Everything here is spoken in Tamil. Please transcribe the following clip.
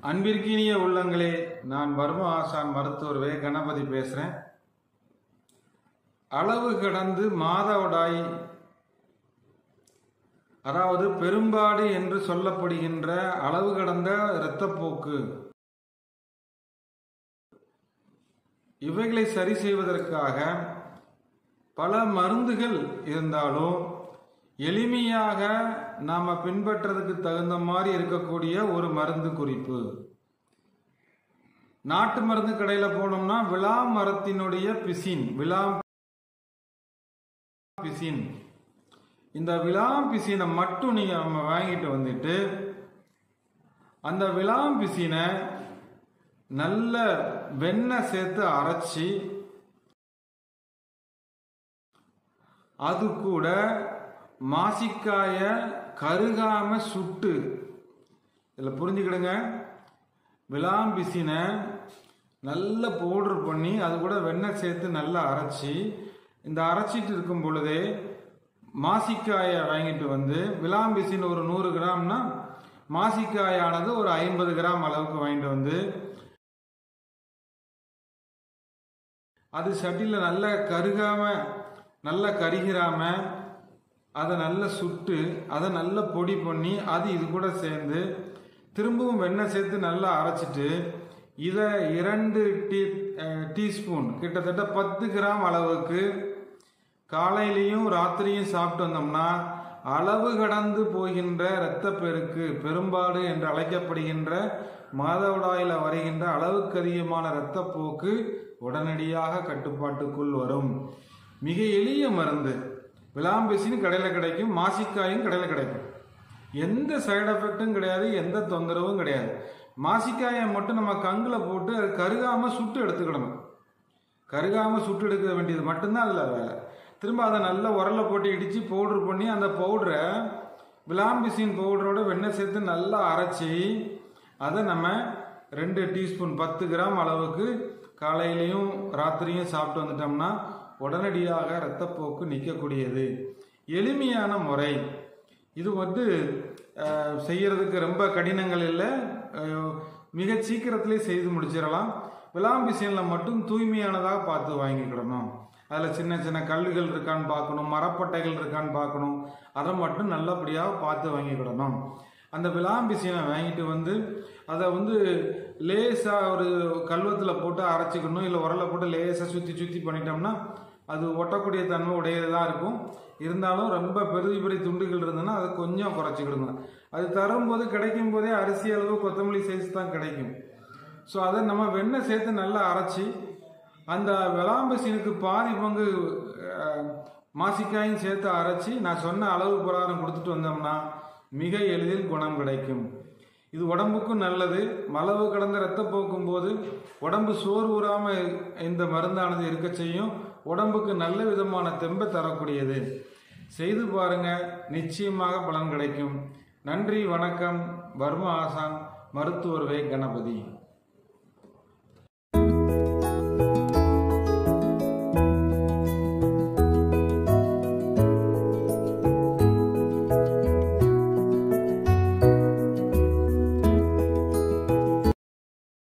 அன்பிற்கினிய உள்ளங்களே நான் வர்ம ஆசான் மருத்துவர் வே கணபதி பேசுகிறேன் அளவு கடந்து மாதவிடாய் அதாவது பெரும்பாடு என்று சொல்லப்படுகின்ற அளவு கடந்த இரத்தப்போக்கு இவைகளை சரி செய்வதற்காக பல மருந்துகள் இருந்தாலும் எளிமையாக நாம் பின்பற்றதுக்கு தகுந்த மாதிரி இருக்கக்கூடிய ஒரு மருந்து குறிப்பு நாட்டு மருந்து கடையில் போனோம்னா விழா மரத்தினுடைய பிசின் விழா பிசின் இந்த விழாம் பிசினை மட்டும் நீங்கள் நம்ம வாங்கிட்டு வந்துட்டு அந்த விழாம் பிசினை நல்ல வெண்ணெய் சேர்த்து அரைச்சி அது கூட மாசிக்காய கருகாம சுட்டு இதில் புரிஞ்சுக்கிடுங்க விளாம்பிசினை நல்ல பவுடர் பண்ணி அது கூட வெண்ணெய் சேர்த்து நல்லா அரைச்சி இந்த அரைச்சிட்டு இருக்கும் பொழுதே மாசிக்காயை வாங்கிட்டு வந்து விளாம்பிசின் ஒரு நூறு கிராம்னா மாசிக்காயானது ஒரு ஐம்பது கிராம் அளவுக்கு வாங்கிட்டு வந்து அது சட்டியில் நல்லா கருகாம நல்லா கருகிராம அதை நல்லா சுட்டு அதை நல்லா பொடி பண்ணி அது இது கூட சேர்ந்து திரும்பவும் வெண்ணெய் சேர்த்து நல்லா அரைச்சிட்டு இதை இரண்டு டீ டீஸ்பூன் கிட்டத்தட்ட பத்து கிராம் அளவுக்கு காலையிலையும் ராத்திரியும் சாப்பிட்டு வந்தோம்னா அளவு கடந்து போகின்ற இரத்தப்பெருக்கு பெரும்பாடு என்று அழைக்கப்படுகின்ற மாதவிடாயில் வருகின்ற அளவுக்கு அதிகமான இரத்தப்போக்கு உடனடியாக கட்டுப்பாட்டுக்குள் வரும் மிக எளிய மருந்து விளாம்பெசின் கடையில் கிடைக்கும் மாசிக்காயும் கடையில் கிடைக்கும் எந்த சைடு எஃபெக்டும் கிடையாது எந்த தொந்தரவும் கிடையாது மாசிக்காயை மட்டும் நம்ம கங்கில் போட்டு அது கருகாமல் சுட்டு எடுத்துக்கிடணும் கருகாமல் சுட்டு எடுக்க வேண்டியது மட்டும்தான் அதில் வேலை திரும்ப அதை நல்லா உரல போட்டு இடித்து பவுட்ரு பண்ணி அந்த பவுடரை விளாம்பிசின் பவுடரோட வெண்ணெய் சேர்த்து நல்லா அரைச்சி அதை நம்ம ரெண்டு டீஸ்பூன் பத்து கிராம் அளவுக்கு காலையிலையும் ராத்திரியும் சாப்பிட்டு வந்துட்டோம்னா உடனடியாக இரத்தப்போக்கு நிற்கக்கூடியது எளிமையான முறை இது வந்து செய்யறதுக்கு ரொம்ப கடினங்கள் இல்லை மிக சீக்கிரத்திலே செய்து முடிச்சிடலாம் விளாம்பிசியனில் மட்டும் தூய்மையானதாக பார்த்து வாங்கிக்கிடணும் அதில் சின்ன சின்ன கல்லுகள் இருக்கான்னு பார்க்கணும் மரப்பட்டைகள் இருக்கான்னு பார்க்கணும் அதை மட்டும் நல்லபடியாக பார்த்து வாங்கிக்கிடணும் அந்த விளாம்பிசியனை வாங்கிட்டு வந்து அதை வந்து லேசாக ஒரு கல்வத்தில் போட்டு அரைச்சிக்கணும் இல்லை உரலை போட்டு லேசாக சுற்றி சுற்றி பண்ணிட்டோம்னா அது ஒட்டக்கூடிய தன்மை உடையதாக இருக்கும் இருந்தாலும் ரொம்ப பெரிய பெரிய துண்டுகள் இருந்ததுன்னா அதை கொஞ்சம் குறைச்சிக்கிடுங்க அது தரும்போது கிடைக்கும் போதே அரிசி அளவு கொத்தமல்லி சைஸ் தான் கிடைக்கும் ஸோ அதை நம்ம வெண்ணெய் சேர்த்து நல்லா அரைச்சி அந்த விளாம்பசினுக்கு பாதி பங்கு மாசிக்காயும் சேர்த்து அரைச்சி நான் சொன்ன அளவு பிரகாரம் கொடுத்துட்டு வந்தோம்னா மிக எளிதில் குணம் கிடைக்கும் இது உடம்புக்கும் நல்லது மலவு கடந்த ரத்தம் போக்கும் போது உடம்பு சோர்வுறாமல் இந்த மருந்தானது இருக்க செய்யும் உடம்புக்கு நல்ல விதமான தெம்பை தரக்கூடியது செய்து பாருங்க நிச்சயமாக பலன் கிடைக்கும் நன்றி வணக்கம் வர்ம ஆசான் மருத்துவர் வே கணபதி